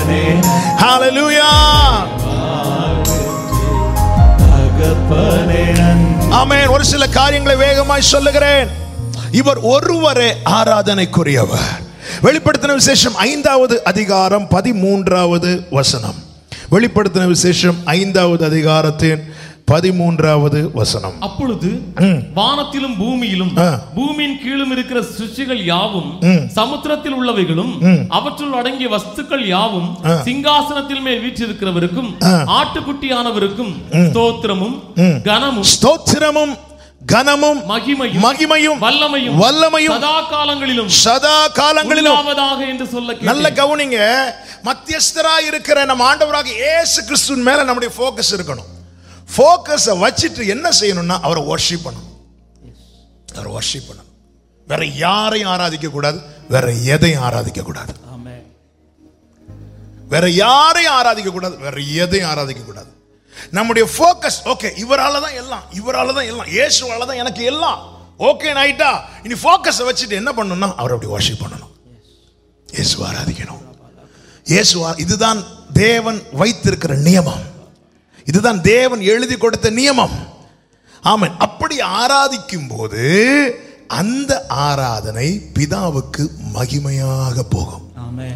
Hallelujah. தகப்பனே நன்றி ஆமென் ஒரு சில காரியங்களை வேகமாய் சொல்லுகிறேன் இவர் ஒருவரே ஆராதனைக்குரியவர் வெளிப்படுத்தின விசேஷம் ஐந்தாவது அதிகாரம் பதிமூன்றாவது வசனம் வெளிப்படுத்தின விசேஷம் ஐந்தாவது அதிகாரத்தின் பதிமூன்றாவது வசனம் அப்பொழுது வானத்திலும் பூமியிலும் ஆ. பூமியின் கீழும் இருக்கிற சிருஷ்டிகள் யாவும் சமுத்திரத்தில் உள்ளவைகளும் அவற்றுள் அடங்கிய வஸ்துக்கள் யாவும் சிங்காசனத்தில் மேல் வீற்றிருக்கிறவருக்கும் ஆட்டுக்குட்டியானவருக்கும் ஸ்தோத்திரமும் கனமும் ஸ்தோத்திரமும் கனமும் மகிமையும் மகிமையும் வல்லமையும் வல்லமையும் சதா காலங்களிலும் சதா காலங்களிலும் உண்டாவதாக என்று சொல்ல நல்ல கேட்டேன். கவனிங்க மத்தியஸ்தரா இருக்கிற நம்ம ஆண்டவராக இயேசு கிறிஸ்துவின் மேல நம்முடைய ஃபோக்கஸ் இருக்கணும் ஃபோக்கஸை வச்சுட்டு என்ன செய்யணும்னா அவரை வர்ஷிப் பண்ணணும் அவரை வர்ஷிப் பண்ணணும் வேற யாரையும் ஆராதிக்க கூடாது வேற எதையும் ஆராதிக்க கூடாது ஆமென். வேற யாரையும் ஆராதிக்க கூடாது வேற எதையும் ஆராதிக்க கூடாது நம்முடைய ஃபோக்கஸ் ஓகே இவரால தான் எல்லாம் இவரால தான் எல்லாம் இயேசுவால தான் எனக்கு எல்லாம் ஓகே ஆயிட்டா இனி ஃபோக்கஸை வச்சுட்டு என்ன பண்ணணும்னா அவரை அப்படி வர்ஷிப் பண்ணணும் இயேசு ஆராதிக்கணும் இயேசு ஆ- இதுதான் தேவன் வைத்திருக்கிற நியமம் இதுதான் தேவன் எழுதி கொடுத்த நியமம் ஆமென் அப்படி ஆராதிக்கும் போது அந்த ஆராதனை பிதாவுக்கு மகிமையாக போகும் ஆமென்.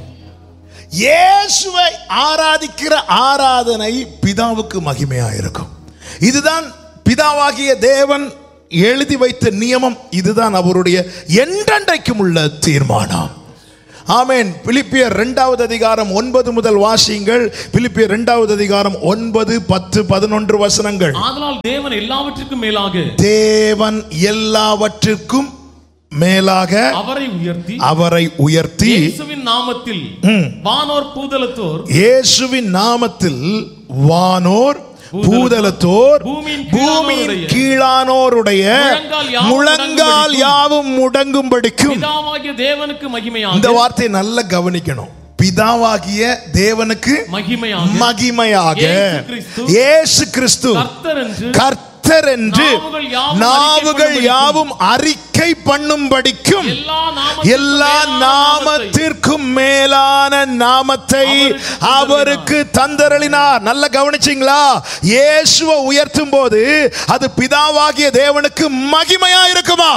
இயேசுவை ஆராதிக்கிற ஆராதனை பிதாவுக்கு மகிமையா இருக்கும் இதுதான் பிதாவாகிய தேவன் எழுதி வைத்த நியமம் இதுதான் அவருடைய என்றென்றைக்கும் உள்ள தீர்மானம் ஆமென் பிலிப்பியர் இரண்டாவது அதிகாரம் ஒன்பது முதல் வாசியுங்கள் பிலிப்பியர் இரண்டாவது அதிகாரம் ஒன்பது பத்து பதினொன்று வசனங்கள் ஆதலால் தேவன் எல்லாவற்றுக்கும் மேலாக தேவன் எல்லாவற்றிற்கும் மேலாக அவரை உயர்த்தி அவரை உயர்த்தி இயேசுவின் நாமத்தில் வானோர் பூதலத்தோர் இயேசுவின் நாமத்தில் வானோர் பூதலத்தோர் பூமியின் பூமியின் கீழானோருடைய கீழானோருடைய முழங்கால் யாவும் முழங்கால் யாவும் முடங்கும்படிக்கும் பிதாவாகிய தேவனுக்கு இந்த மகிமையாக வார்த்தையை நல்லா கவனிக்கணும் பிதாவாகிய தேவனுக்கு மகிமையாக மகிமையாக இயேசு கிறிஸ்து இயேசு கிறிஸ்து கர்த்தர் என்று கர்த்தர் என்று நாவுகள் யாவும் நாவுகள் அறிக்கை யாவும் அறிக்கை பண்ணும்படிக்கும் எல்லா நாமத்திற்கும் எல்லா மேலான நாமத்தை நாமத்திற்கும் மேலான நாமத்தை அவருக்கு அவருக்கு தந்தரளினார் நல்ல கவனிச்சிங்களா இயேசுவை உயர்த்தும் போது அது பிதாவாகிய தேவனுக்கு மகிமையா இருக்குமா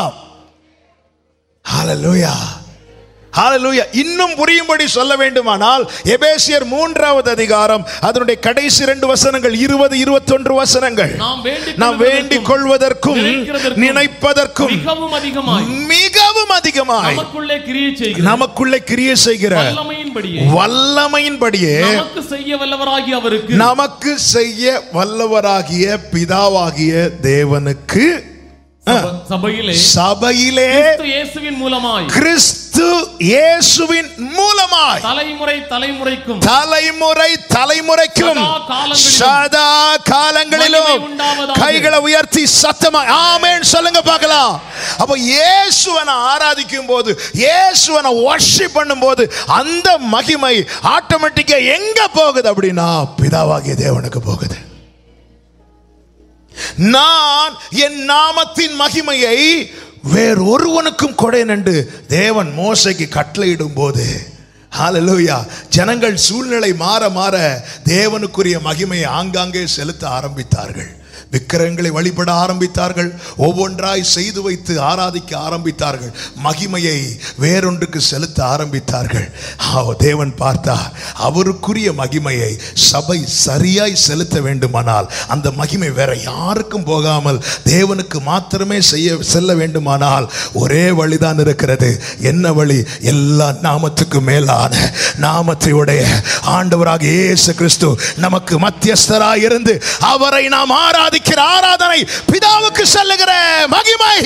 ஹalleluya ஹalleluya இன்னும் புரியும்படி சொல்ல வேண்டுமானால் எபேசியர் மூன்றாவது அதிகாரம் அதனுடைய கடைசி இரண்டு வசனங்கள் இருபது இருபத்தொன்று வசனங்கள் நாம் வேண்டிக் நாம் வேண்டிக் கொள்வதற்கும் நினைக்கிறதற்கும் நினைப்பதற்கும் மிகவும் அதிகமாய் மிகவும் அதிகமாய் நமக்குள்ளே கிரியை செய்கிற நமக்குள்ளே கிரியை செய்கிற வல்லமையின்படியே வல்லமையின்படியே நமக்கு செய்ய வல்லவராகிய அவருக்கு நமக்கு செய்ய வல்லவராகிய பிதாவாகிய தேவனுக்கு சப- சபையிலே சபையிலே கிறிஸ்து இயேசுவின் மூலமாய் கிறிஸ்து இயேசுவின் மூலமாய் தலைமுறை தலைமுறைக்கும் தலைமுறை தலைமுறைக்கும் சதா காலங்களிலும் சதா காலங்களிலும் மகிமை உண்டாவதாக. கைகளை உயர்த்தி சத்தமா ஆமென் சொல்லுங்க பார்க்கலாம் அப்ப இயேசுவனை ஆராதிக்கும் போது இயேசுவனை வர்ஷிப் பண்ணும்போது அந்த மகிமை ஆட்டோமேட்டிக்கா எங்க போகுது அப்படின்னா பிதாவாகிய தேவனுக்கு போகுது நான் என் நாமத்தின் மகிமையை வேறொருவனுக்கும் கொடேன் என்று தேவன் மோசைக்கு கட்டளையிடும் போது ஹalleluya ஜனங்கள் சூழ்நிலை மாற மாற தேவனுக்குரிய மகிமையை ஆங்காங்கே செலுத்த ஆரம்பித்தார்கள் விக்கிரகங்களை வழிபட ஆரம்பித்தார்கள் ஒவ்வொன்றாய் செய்து வைத்து ஆராதிக்க ஆரம்பித்தார்கள் மகிமையை வேறொன்றுக்கு செலுத்த ஆரம்பித்தார்கள் ஆவ, தேவன் பார்த்தார் அவருக்குரிய மகிமையை சபை சரியாய் செலுத்த வேண்டுமானால் அந்த மகிமை வேற யாருக்கும் போகாமல் தேவனுக்கு மாத்திரமே செய்ய செல்ல வேண்டுமானால் ஒரே வழிதான் இருக்கிறது என்ன வழி எல்லா நாமத்துக்கும் மேலான நாமத்தை உடைய ஆண்டவராக இயேசு கிறிஸ்து நமக்கு மத்தியஸ்தராய் இருந்து அவரை நாம் ஆராதிக்கிற ஆராதனை பிதாவுக்கு செல்லுகிற மகிமை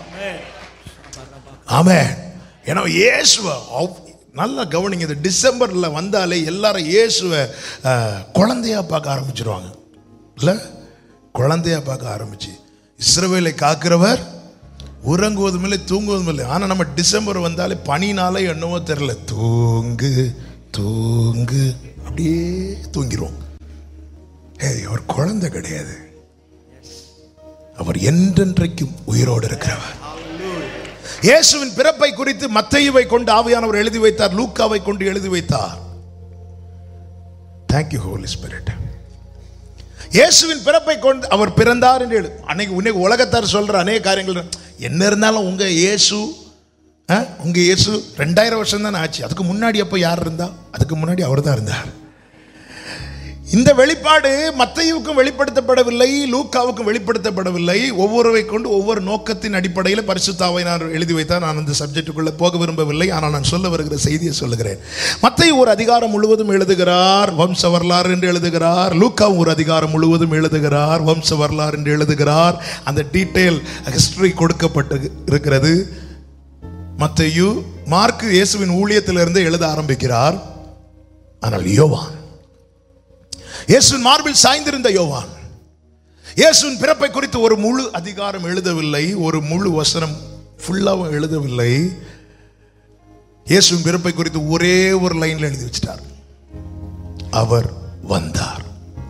ஆமே ஏன்னா இயேசுவை அவ்- நல்லா கவனிங்க இந்த டிசம்பர்ல வந்தாலே எல்லாரும் இயேசுவை அஹ், குழந்தையா பார்க்க ஆரம்பிச்சிருவாங்க இல்ல குழந்தையா பார்க்க ஆரம்பிச்சு இஸ்ரவேலை காக்கிறவர் உறங்குவதும் இல்லை தூங்குவதும் இல்லை ஆனா நம்ம டிசம்பர் வந்தாலே பனினாலே என்னவோ தெரியல தூங்கு தூங்கு அப்படியே தூங்கிடுவோம் ஏய் அவர் குழந்தை கிடையாது அவர் என்றென்றைக்கும் உயிரோடு இருக்கிறவர் இயேசுவின் பிறப்பை குறித்து மத்தையுவை கொண்டு ஆவியானவர் எழுதி வைத்தார் லூக்காவை கொண்டு எழுதி வைத்தார் தேங்க்யூ ஹோலி ஸ்பிரிட் இயேசுவின் பிறப்பை கொண்டு அவர் பிறந்தார் என்று எழு அன்னைக்கு உன்னைக்கு உலகத்தார் சொல்ற அநேக காரியங்கள் என்ன இருந்தாலும் உங்க இயேசு ஆ, உங்க இயேசு ரெண்டாயிரம் வருஷம் தானே ஆச்சு அதுக்கு முன்னாடி அப்போ யார் இருந்தா அதுக்கு முன்னாடி அவர் தான் இருந்தார் இந்த வெளிப்பாடு மத்தையுக்கும் வெளிப்படுத்தப்படவில்லை லூக்காவுக்கும் வெளிப்படுத்தப்படவில்லை ஒவ்வொருவை கொண்டு ஒவ்வொரு நோக்கத்தின் அடிப்படையில் பரிசுத்தாவை நான் எழுதி வைத்தால் நான் அந்த சப்ஜெக்டுக்குள்ள போக விரும்பவில்லை ஆனால் நான் சொல்ல வருகிற செய்தியை சொல்லுகிறேன் மத்தையும் ஒரு அதிகாரம் முழுவதும் எழுதுகிறார் வம்ச வரலாறு என்று எழுதுகிறார் லூக்காவும் ஒரு அதிகாரம் முழுவதும் எழுதுகிறார் வம்ச வரலாறு என்று எழுதுகிறார் அந்த டீட்டெயில் ஹிஸ்டரி கொடுக்கப்பட்டு இருக்கிறது மத்தையு மார்க்கு இயேசுவின் ஊழியத்திலிருந்து எழுத ஆரம்பிக்கிறார் ஆனால் யோவான் இயேசுவின் மார்பில் சாய்ந்திருந்த யோவான் இயேசுவின் பிறப்பை குறித்து ஒரு முழு அதிகாரம் எழுதவில்லை ஒரு முழு வசனம் ஃபுல்லாவும் எழுதவில்லை இயேசுவின் பிறப்பை குறித்து ஒரே ஒரு லைன்ல எழுதி வச்சிட்டார் அவர் வந்தார்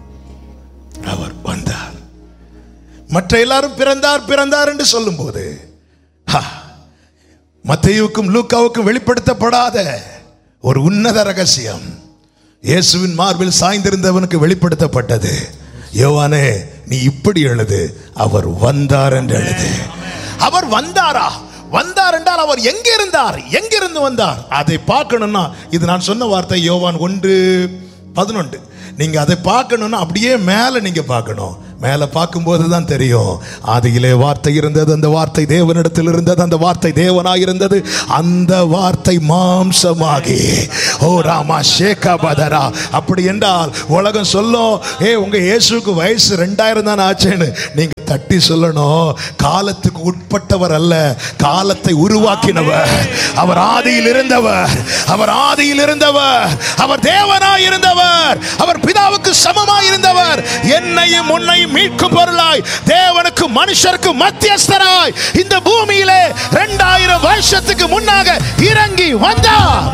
அவர் வந்தார் மற்ற எல்லாரும் பிறந்தார் பிறந்தார் என்று சொல்லும்போது ஹா, மத்தேயுவுக்கும் லூக்காவுக்கும் வெளிப்படுத்தப்படாத ஒரு உன்னத ரகசியம் இயேசுவின் மார்பில் சாய்ந்திருந்தவனுக்கு வெளிப்படுத்தப்பட்டது யோவானே நீ இப்படி எழுது அவர் வந்தார் என்று எழுது அவர் வந்தாரா வந்தார் என்றால் அவர் எங்க இருந்தார் எங்கிருந்து வந்தார் அதை பார்க்கணும்னா இது நான் சொன்ன வார்த்தை யோவான் ஒன்று பதினொன்று நீங்க அதை பார்க்கணும்னா அப்படியே மேலே நீங்க பார்க்கணும் மேலே பார்க்கும்போது தான் தெரியும் ஆதியிலே வார்த்தை இருந்தது அந்த வார்த்தை தேவனிடத்தில் இருந்தது அந்த வார்த்தை தேவனாய் இருந்தது அந்த வார்த்தை மாம்சமாகி ஓ ராமா ஷேகா பதரா அப்படி என்றால் உலகம் சொல்லும் ஏ உங்க இயேசுக்கு வயசு ரெண்டாயிரம் தான் ஆச்சுன்னு நீங்க தட்டி சொல்லணும் காலத்துக்கு உட்பட்டவர் அல்ல காலத்தை உருவாக்கினவர் அவர் ஆதியில் இருந்தவர் அவர் ஆதியில் இருந்தவர் அவர் தேவனாய் இருந்தவர் அவர் பிதாவுக்கு சமமாய் இருந்தவர் என்னையும் உன்னையும் மீட்கும் பொருளாய் தேவனுக்கு மனுஷருக்கு மத்தியஸ்தராய் இந்த பூமியிலே ரெண்டாயிரம் வருஷத்துக்கு முன்னாக இறங்கி வந்தார்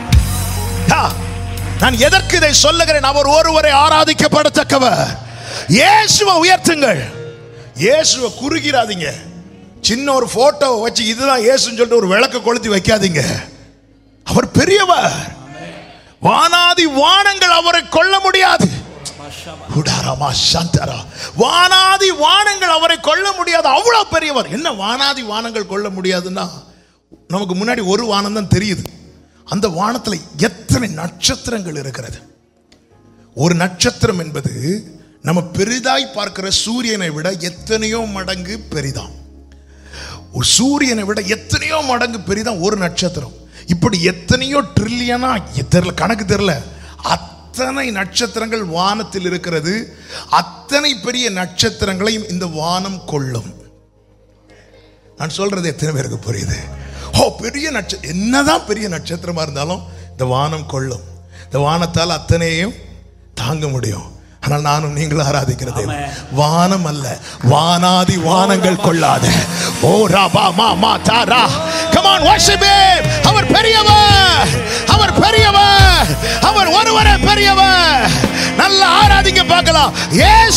ஆ, நான் எதற்கு இதை சொல்லுகிறேன் அவர் ஒருவரை ஆராதிக்கப்படத்தக்கவர் இயேசுவை உயர்த்துங்கள் இயேசுவை குறுகிறாதீங்க சின்ன ஒரு போட்டோவை வச்சு இதுதான் இயேசுன்னு சொல்லிட்டு ஒரு விளக்கு கொளுத்தி வைக்காதீங்க அவர் பெரியவர் வானாதி வானங்கள் அவரை கொல்ல முடியாது உடாரமா சந்தரா. வானாதி வானங்கள் அவரை கொல்ல முடியாது அவ்வளவு பெரியவர் என்ன வானாதி வானங்கள் கொல்ல முடியாதுன்னா நமக்கு முன்னாடி ஒரு வானம் தான் தெரியுது அந்த வானத்துல எத்தனை நட்சத்திரங்கள் இருக்கிறது ஒரு நட்சத்திரம் என்பது நம்ம பெரிதாய் பார்க்கிற சூரியனை விட எத்தனையோ மடங்கு பெரிதாம் ஒரு சூரியனை விட எத்தனையோ மடங்கு பெரிதான் ஒரு நட்சத்திரம் இப்படி எத்தனையோ ட்ரில்லியனா தெரியல கணக்கு தெரியல அத்தனை நட்சத்திரங்கள் வானத்தில் இருக்கிறது அத்தனை பெரிய நட்சத்திரங்களையும் இந்த வானம் கொள்ளும் நான் சொல்றது எத்தனை பேருக்கு புரியுது ஓ பெரிய நட்ச என்னதான் பெரிய நட்சத்திரமா இருந்தாலும் இந்த வானம் கொள்ளும் இந்த வானத்தால் அத்தனையும் தாங்க முடியும் ஆனால் நானும் நீங்கள் ஆராதிக்கிற தெய்வம் வானம் அல்ல வானாதி வானங்கள் கொள்ளாத ஓ ராபா மா மா தாரா கமான் worship him அவர் பெரியவர் அவர் பெரியவர் அவர் ஒருவரே பெரியவர் நல்ல ஆராதிங்க பார்க்கலாம்